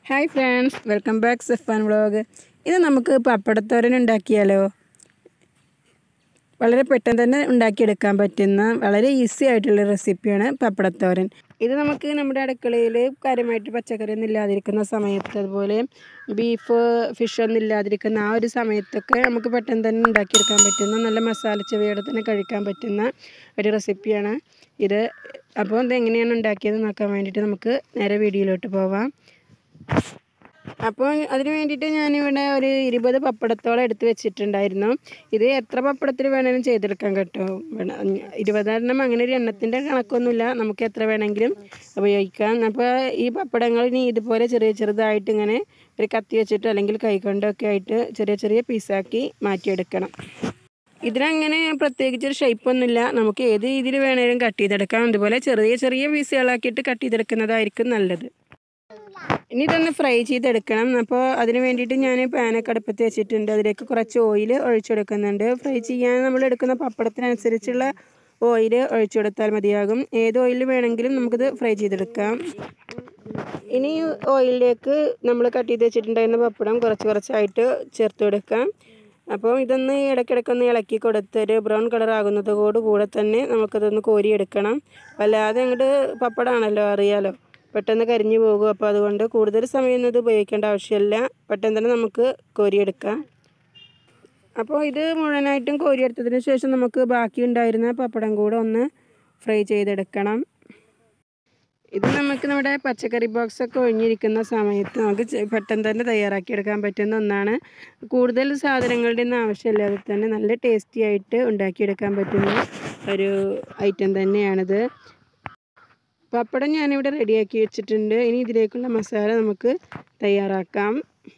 hi friends welcome back Safan vlog ഇത് നമുക്ക് പപ്പടത്തോരൻ ഉണ്ടാക്കിയാലോ വളരെ പെട്ടെന്ന് തന്നെ ഉണ്ടാക്കിയെടുക്കാൻ പറ്റുന്ന വളരെ ഈസി ആയിട്ടുള്ള റെസിപ്പിയാണ് പപ്പടത്തോരൻ ഇത് നമുക്ക് നമ്മുടെ അടുക്കളയിൽ കാര്യമായിട്ട് പച്ചക്കറി ഒന്നും ഇല്ലാതിരിക്കുന്ന സമയത്ത് അതുപോലെ ബീഫ് ഫിഷ് ഒന്നും ഇല്ലാതിരിക്കുന്ന ആ ഒരു സമയത്തൊക്കെ നമുക്ക് പെട്ടെന്ന് തന്നെ ഉണ്ടാക്കിയെടുക്കാൻ പറ്റുന്ന നല്ല മസാല ചെവിയോടെ തന്നെ കഴിക്കാൻ പറ്റുന്ന ഒരു റെസിപ്പിയാണ് ഇത് അപ്പോൾ ഇത് എങ്ങനെയാണ് ഉണ്ടാക്കിയത് നോക്കാൻ വേണ്ടിയിട്ട് നമുക്ക് നേരെ വീഡിയോയിലോട്ട് പോവാം അപ്പോൾ അതിന് വേണ്ടിയിട്ട് ഞാനിവിടെ ഒരു ഇരുപത് പപ്പടത്തോളം എടുത്ത് വെച്ചിട്ടുണ്ടായിരുന്നു ഇത് എത്ര പപ്പടത്തിൽ വേണമെങ്കിലും ചെയ്തെടുക്കാം കേട്ടോ വേണ- ഇരുപതെണ്ണം അങ്ങനെ ഒരു എണ്ണത്തിൻ്റെ കണക്കൊന്നുമില്ല നമുക്ക് എത്ര വേണമെങ്കിലും ഉപയോഗിക്കാം അപ്പോൾ ഈ പപ്പടങ്ങൾ ഇനി ഇതുപോലെ ചെറിയ ചെറുതായിട്ട് ഇങ്ങനെ ഒരു കത്തി വെച്ചിട്ടോ അല്ലെങ്കിൽ കൈകൊണ്ടൊക്കെ ആയിട്ട് ചെറിയ ചെറിയ പീസാക്കി മാറ്റിയെടുക്കണം ഇതിനങ്ങനെ പ്രത്യേകിച്ച് ഒരു ഷേപ്പൊന്നുമില്ല നമുക്ക് ഏത് രീതിയിൽ വേണേലും കട്ട് ചെയ്തെടുക്കാം അതുപോലെ ചെറിയ ചെറിയ പീസുകളാക്കിയിട്ട് കട്ട് ചെയ്തെടുക്കുന്നതായിരിക്കും നല്ലത് ഇനി ഇതൊന്ന് ഫ്രൈ ചെയ്തെടുക്കണം അപ്പോൾ അതിന് വേണ്ടിയിട്ട് ഞാൻ പാനൊക്കെ അടുപ്പത്ത് വെച്ചിട്ടുണ്ട് അതിലേക്ക് കുറച്ച് ഓയിൽ ഒഴിച്ചെടുക്കുന്നുണ്ട് ഫ്രൈ ചെയ്യാൻ നമ്മൾ എടുക്കുന്ന പപ്പടത്തിനനുസരിച്ചുള്ള ഓയിൽ ഒഴിച്ചു കൊടുത്താൽ മതിയാകും ഏത് ഓയിൽ വേണമെങ്കിലും നമുക്കിത് ഫ്രൈ ചെയ്തെടുക്കാം ഇനി ഓയിലിലേക്ക് നമ്മൾ കട്ട് ചെയ്ത് വെച്ചിട്ടുണ്ടായിരുന്ന പപ്പടം കുറച്ച് കുറച്ചായിട്ട് ചേർത്ത് കൊടുക്കാം അപ്പോൾ ഇതൊന്ന് ഇടയ്ക്കിടയ്ക്കൊന്ന് ഇളക്കി കൊടുത്തൊരു ബ്രൗൺ കളർ ആകുന്നതോട് കൂടെ തന്നെ നമുക്കതൊന്ന് കോരിയെടുക്കണം അല്ലാതെ അങ്ങോട്ട് പപ്പടമാണല്ലോ അറിയാലോ പെട്ടെന്ന് കരിഞ്ഞു പോകും അപ്പോൾ അതുകൊണ്ട് കൂടുതൽ സമയം ഇത് ഉപയോഗിക്കേണ്ട ആവശ്യമില്ല പെട്ടെന്ന് തന്നെ നമുക്ക് കോരിയെടുക്കാം അപ്പോൾ ഇത് മുഴുവനായിട്ടും കോരിയെടുത്തതിന് ശേഷം നമുക്ക് ബാക്കി ഉണ്ടായിരുന്ന പപ്പടം കൂടെ ഒന്ന് ഫ്രൈ ചെയ്തെടുക്കണം ഇത് നമുക്ക് നമ്മുടെ പച്ചക്കറി ബോക്സ് ഒക്കെ ഒഴിഞ്ഞിരിക്കുന്ന സമയത്ത് നമുക്ക് ചെ- പെട്ടെന്ന് തന്നെ തയ്യാറാക്കിയെടുക്കാൻ പറ്റുന്ന ഒന്നാണ് കൂടുതൽ സാധനങ്ങളുടെ ഒന്നും ആവശ്യമില്ലാതെ തന്നെ നല്ല ടേസ്റ്റി ആയിട്ട് ഉണ്ടാക്കിയെടുക്കാൻ പറ്റുന്ന ഒരു ഐറ്റം തന്നെയാണിത് പപ്പടം ഞാനിവിടെ റെഡിയാക്കി വെച്ചിട്ടുണ്ട് ഇനി ഇതിലേക്കുള്ള മസാല നമുക്ക് തയ്യാറാക്കാം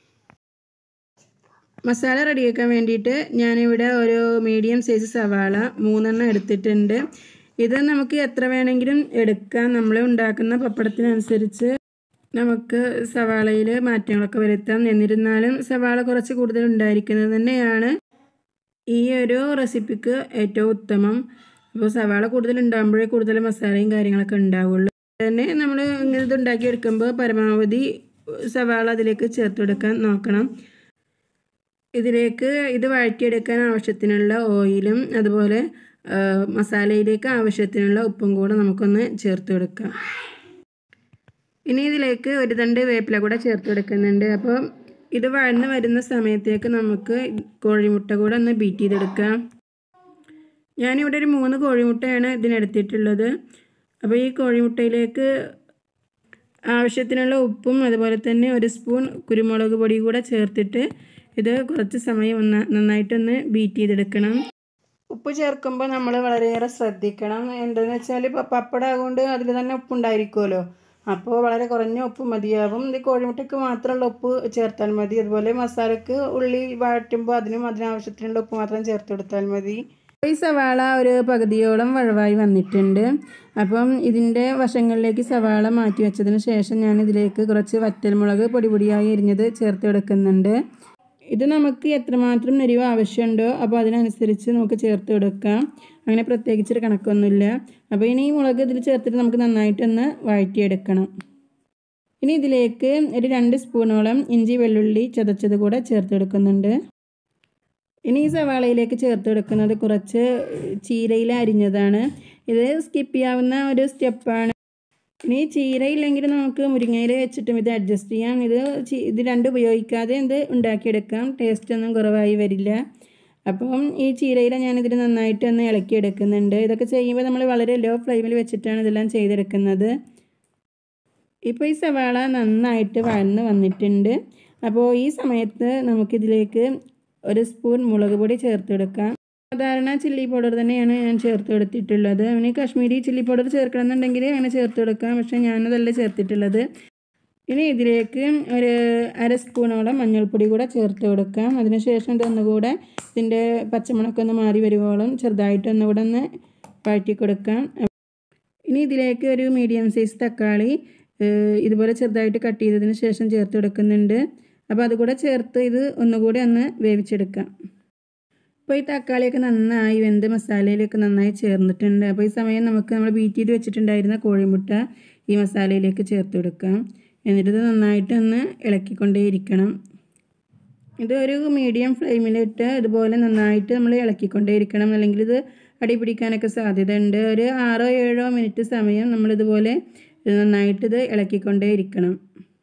മസാല റെഡിയാക്കാൻ വേണ്ടിയിട്ട് ഞാനിവിടെ ഒരു മീഡിയം സൈസ് സവാള മൂന്നെണ്ണം എടുത്തിട്ടുണ്ട് ഇത് നമുക്ക് എത്ര വേണമെങ്കിലും എടുക്കാം നമ്മൾ ഉണ്ടാക്കുന്ന പപ്പടത്തിനനുസരിച്ച് നമുക്ക് സവാളയിൽ മാറ്റങ്ങളൊക്കെ വരുത്താം എന്നിരുന്നാലും സവാള കുറച്ച് കൂടുതൽ ഉണ്ടായിരിക്കുന്നത് തന്നെയാണ് ഈ ഒരു റെസിപ്പിക്ക് ഏറ്റവും ഉത്തമം അപ്പോൾ സവാള കൂടുതൽ ഉണ്ടാകുമ്പോഴേ കൂടുതൽ മസാലയും കാര്യങ്ങളൊക്കെ ഉണ്ടാവുള്ളൂ തന്നെ നമ്മൾ ഇങ്ങനെ ഇത് ഉണ്ടാക്കിയെടുക്കുമ്പോൾ പരമാവധി സവാള അതിലേക്ക് ചേർത്ത് കൊടുക്കാൻ നോക്കണം ഇതിലേക്ക് ഇത് വഴറ്റിയെടുക്കാൻ ആവശ്യത്തിനുള്ള ഓയിലും അതുപോലെ ആ, മസാലയിലേക്ക് ആവശ്യത്തിനുള്ള ഉപ്പും കൂടെ നമുക്കൊന്ന് ചേർത്ത് കൊടുക്കാം ഇനി ഇതിലേക്ക് ഒരു തണ്ട് വേപ്പില കൂടെ ചേർത്ത് കൊടുക്കുന്നുണ്ട് അപ്പോൾ ഇത് വഴന്ന് വരുന്ന സമയത്തേക്ക് നമുക്ക് കോഴിമുട്ട കൂടെ ഒന്ന് ബീറ്റ് ചെയ്തെടുക്കാം ഞാനിവിടെ ഒരു മൂന്ന് കോഴിമുട്ടയാണ് ഇതിനെടുത്തിട്ടുള്ളത് അപ്പോൾ ഈ കോഴിമുട്ടയിലേക്ക് ആവശ്യത്തിനുള്ള ഉപ്പും അതുപോലെ തന്നെ ഒരു സ്പൂൺ കുരുമുളക് പൊടി കൂടെ ചേർത്തിട്ട് ഇത് കുറച്ച് സമയം ഒന്ന് നന്നായിട്ടൊന്ന് ബീറ്റ് ചെയ്തെടുക്കണം ഉപ്പ് ചേർക്കുമ്പോൾ നമ്മൾ വളരെയേറെ ശ്രദ്ധിക്കണം എന്താണെന്ന് വെച്ചാൽ ഇപ്പോൾ പപ്പടം ആയതുകൊണ്ട് അതിൽ തന്നെ ഉപ്പുണ്ടായിരിക്കുമല്ലോ അപ്പോൾ വളരെ കുറഞ്ഞ ഉപ്പ് മതിയാവും ഇത് കോഴിമുട്ടയ്ക്ക് മാത്രമുള്ള ഉപ്പ് ചേർത്താൽ മതി അതുപോലെ മസാലയ്ക്ക് ഉള്ളി വഴറ്റുമ്പോൾ അതിനും അതിനാവശ്യത്തിനുള്ള ഉപ്പ് മാത്രം ചേർത്ത് കൊടുത്താൽ മതി ഈ സവാള ഒരു പകുതിയോളം വഴവായി വന്നിട്ടുണ്ട് അപ്പം ഇതിൻ്റെ വശങ്ങളിലേക്ക് സവാള മാറ്റി വെച്ചതിന് ശേഷം ഞാൻ ഇതിലേക്ക് കുറച്ച് വറ്റൽമുളക് പൊടി പൊടിയായി എരിഞ്ഞത് ചേർത്ത് കൊടുക്കുന്നുണ്ട് ഇത് നമുക്ക് എത്രമാത്രം എരിവ് ആവശ്യമുണ്ടോ അപ്പോൾ അതിനനുസരിച്ച് നമുക്ക് ചേർത്ത് കൊടുക്കാം അങ്ങനെ പ്രത്യേകിച്ചൊരു കണക്കൊന്നുമില്ല അപ്പോൾ ഇനി ഈ മുളക് ഇതിൽ ചേർത്തിട്ട് നമുക്ക് നന്നായിട്ടൊന്ന് വഴറ്റിയെടുക്കണം ഇനി ഇതിലേക്ക് ഒരു രണ്ട് സ്പൂണോളം ഇഞ്ചി വെള്ളുള്ളി ചതച്ചത് കൂടെ ചേർത്ത് കൊടുക്കുന്നുണ്ട് ഇനി ഈ സവാളയിലേക്ക് ചേർത്ത് കൊടുക്കുന്നത് കുറച്ച് ചീരയിൽ അരിഞ്ഞതാണ് ഇത് സ്കിപ്പ് ചെയ്യാവുന്ന ഒരു സ്റ്റെപ്പാണ് ഇനി ചീര ഇല്ലെങ്കിൽ നമുക്ക് മുരിങ്ങയിൽ വെച്ചിട്ടും ഇത് അഡ്ജസ്റ്റ് ചെയ്യാം ഇത് ചി- ഇത് രണ്ടും ഉപയോഗിക്കാതെ ഇത് ഉണ്ടാക്കിയെടുക്കാം ടേസ്റ്റ് ഒന്നും കുറവായി വരില്ല അപ്പം ഈ ചീരയില ഞാനിതിൽ നന്നായിട്ട് ഒന്ന് ഇളക്കിയെടുക്കുന്നുണ്ട് ഇതൊക്കെ ചെയ്യുമ്പോൾ നമ്മൾ വളരെ ലോ ഫ്ലെയിമിൽ വെച്ചിട്ടാണ് ഇതെല്ലാം ചെയ്തെടുക്കുന്നത് ഇപ്പോൾ ഈ സവാള നന്നായിട്ട് വഴന്ന് വന്നിട്ടുണ്ട് അപ്പോൾ ഈ സമയത്ത് നമുക്കിതിലേക്ക് ഒരു സ്പൂൺ മുളക് പൊടി ചേർത്ത് കൊടുക്കാം സാധാരണ ചില്ലി പൗഡർ തന്നെയാണ് ഞാൻ ചേർത്ത് കൊടുത്തിട്ടുള്ളത് അവന് കാശ്മീരി ചില്ലി പൗഡർ ചേർക്കണമെന്നുണ്ടെങ്കിൽ അങ്ങനെ ചേർത്ത് കൊടുക്കാം പക്ഷേ ഞാനതല്ല ചേർത്തിട്ടുള്ളത് ഇനി ഇതിലേക്ക് ഒരു അര സ്പൂണോളം മഞ്ഞൾപ്പൊടി കൂടെ ചേർത്ത് കൊടുക്കാം അതിനുശേഷം ഇതൊന്നുകൂടെ ഇതിൻ്റെ പച്ചമുളകൊക്കെ ഒന്ന് മാറി വരുവോളം ചെറുതായിട്ട് ഒന്നുകൂടെ ഒന്ന് വഴറ്റി കൊടുക്കാം ഇനി ഇതിലേക്ക് ഒരു മീഡിയം സൈസ് തക്കാളി ഏഹ്, ഇതുപോലെ ചെറുതായിട്ട് കട്ട് ചെയ്തതിന് ശേഷം ചേർത്ത് കൊടുക്കുന്നുണ്ട് അപ്പോൾ അതുകൂടെ ചേർത്ത് ഇത് ഒന്നുകൂടി ഒന്ന് വേവിച്ചെടുക്കാം അപ്പോൾ ഈ തക്കാളിയൊക്കെ നന്നായി വെന്ത് മസാലയിലേക്ക് നന്നായി ചേർന്നിട്ടുണ്ട് അപ്പോൾ ഈ സമയം നമുക്ക് നമ്മൾ ബീറ്റ് ചെയ്ത് വെച്ചിട്ടുണ്ടായിരുന്ന കോഴിമുട്ട ഈ മസാലയിലേക്ക് ചേർത്ത് കൊടുക്കാം എന്നിട്ട് നന്നായിട്ട് ഒന്ന് ഇളക്കിക്കൊണ്ടേയിരിക്കണം ഇത് ഒരു മീഡിയം ഫ്ലെയിമിലിട്ട് ഇതുപോലെ നന്നായിട്ട് നമ്മൾ ഇളക്കിക്കൊണ്ടേയിരിക്കണം അല്ലെങ്കിൽ ഇത് അടി പിടിക്കാനൊക്കെ സാധ്യതയുണ്ട് ഒരു ആറോ ഏഴോ മിനിറ്റ് സമയം നമ്മളിതുപോലെ നന്നായിട്ട് ഇത് ഇളക്കിക്കൊണ്ടേയിരിക്കണം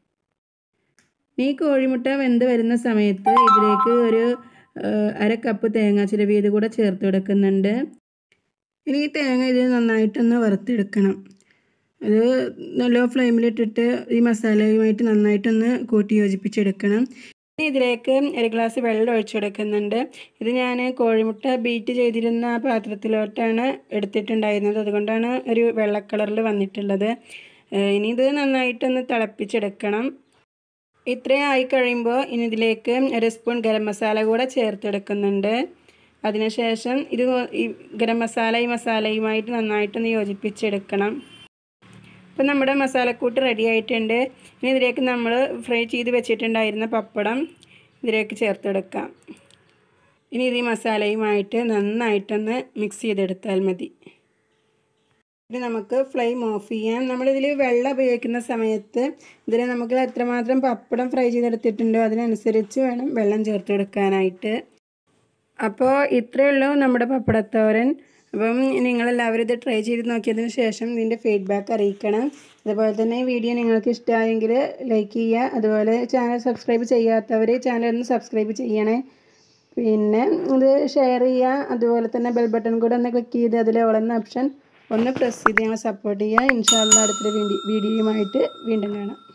ഈ കോഴിമുട്ട വെന്ത് വരുന്ന സമയത്ത് ഇതിലേക്ക് ഒരു അര കപ്പ് തേങ്ങ ചിരവിയത് കൂടെ ചേർത്ത് കൊടുക്കുന്നുണ്ട് ഇനി ഈ തേങ്ങ ഇത് നന്നായിട്ടൊന്ന് വറുത്തെടുക്കണം അത് ലോ ഫ്ലെയിമിലിട്ടിട്ട് ഈ മസാലയുമായിട്ട് നന്നായിട്ടൊന്ന് കൂട്ടി യോജിപ്പിച്ചെടുക്കണം ഇനി ഇതിലേക്ക് ഒരു ഗ്ലാസ് വെള്ളം ഒഴിച്ചെടുക്കുന്നുണ്ട് ഇത് ഞാൻ കോഴിമുട്ട ബീറ്റ് ചെയ്തിരുന്ന ആ പാത്രത്തിലോട്ടാണ് എടുത്തിട്ടുണ്ടായിരുന്നത് അതുകൊണ്ടാണ് ഒരു വെള്ള കളറിൽ വന്നിട്ടുള്ളത് ഇനി ഇത് നന്നായിട്ടൊന്ന് തിളപ്പിച്ചെടുക്കണം ഇത്രയും ആയി കഴിയുമ്പോൾ ഇനി ഇതിലേക്ക് ഒരു സ്പൂൺ ഗരം മസാല കൂടെ ചേർത്തെടുക്കുന്നുണ്ട് അതിനുശേഷം ഇത് ഈ ഗരം മസാല ഈ മസാലയുമായിട്ട് നന്നായിട്ടൊന്ന് യോജിപ്പിച്ചെടുക്കണം ഇപ്പം നമ്മുടെ മസാലക്കൂട്ട് റെഡി ആയിട്ടുണ്ട് ഇനി ഇതിലേക്ക് നമ്മൾ ഫ്രൈ ചെയ്ത് വെച്ചിട്ടുണ്ടായിരുന്ന പപ്പടം ഇതിലേക്ക് ചേർത്തെടുക്കാം ഇനി ഇത് ഈ മസാലയുമായിട്ട് നന്നായിട്ടൊന്ന് മിക്സ് ചെയ്തെടുത്താൽ മതി ഇനി നമുക്ക് ഫ്ലെയിം ഓഫ് ചെയ്യാം നമ്മളിതിൽ വെള്ളം ഉപയോഗിക്കുന്ന സമയത്ത് ഇതിൽ നമുക്ക് എത്രമാത്രം പപ്പടം ഫ്രൈ ചെയ്തെടുത്തിട്ടുണ്ടോ അതിനനുസരിച്ച് വേണം വെള്ളം ചേർത്ത് കൊടുക്കാനായിട്ട് അപ്പോൾ ഇത്രയേ ഉള്ളൂ നമ്മുടെ പപ്പടത്തോരൻ അപ്പം നിങ്ങളെല്ലാവരും ഇത് ട്രൈ ചെയ്ത് നോക്കിയതിന് ശേഷം ഇതിൻ്റെ ഫീഡ്ബാക്ക് അറിയിക്കണം അതുപോലെ തന്നെ വീഡിയോ നിങ്ങൾക്ക് ഇഷ്ടമായെങ്കിൽ ലൈക്ക് ചെയ്യുക അതുപോലെ ചാനൽ സബ്സ്ക്രൈബ് ചെയ്യാത്തവർ ചാനൽ ഒന്ന് സബ്സ്ക്രൈബ് ചെയ്യണേ പിന്നെ ഇത് ഷെയർ ചെയ്യുക അതുപോലെ തന്നെ ബെൽ ബട്ടൺ കൂടെ ഒന്ന് ക്ലിക്ക് ചെയ്ത് അതിൽ ഓളുന്ന ഓപ്ഷൻ ഒന്ന് പ്രസ് ചെയ്ത് ഞങ്ങൾ സപ്പോർട്ട് ചെയ്യുക ഇൻഷാല്ല അടുത്തൊരു വീഡിയോയുമായിട്ട് വീണ്ടും കാണാം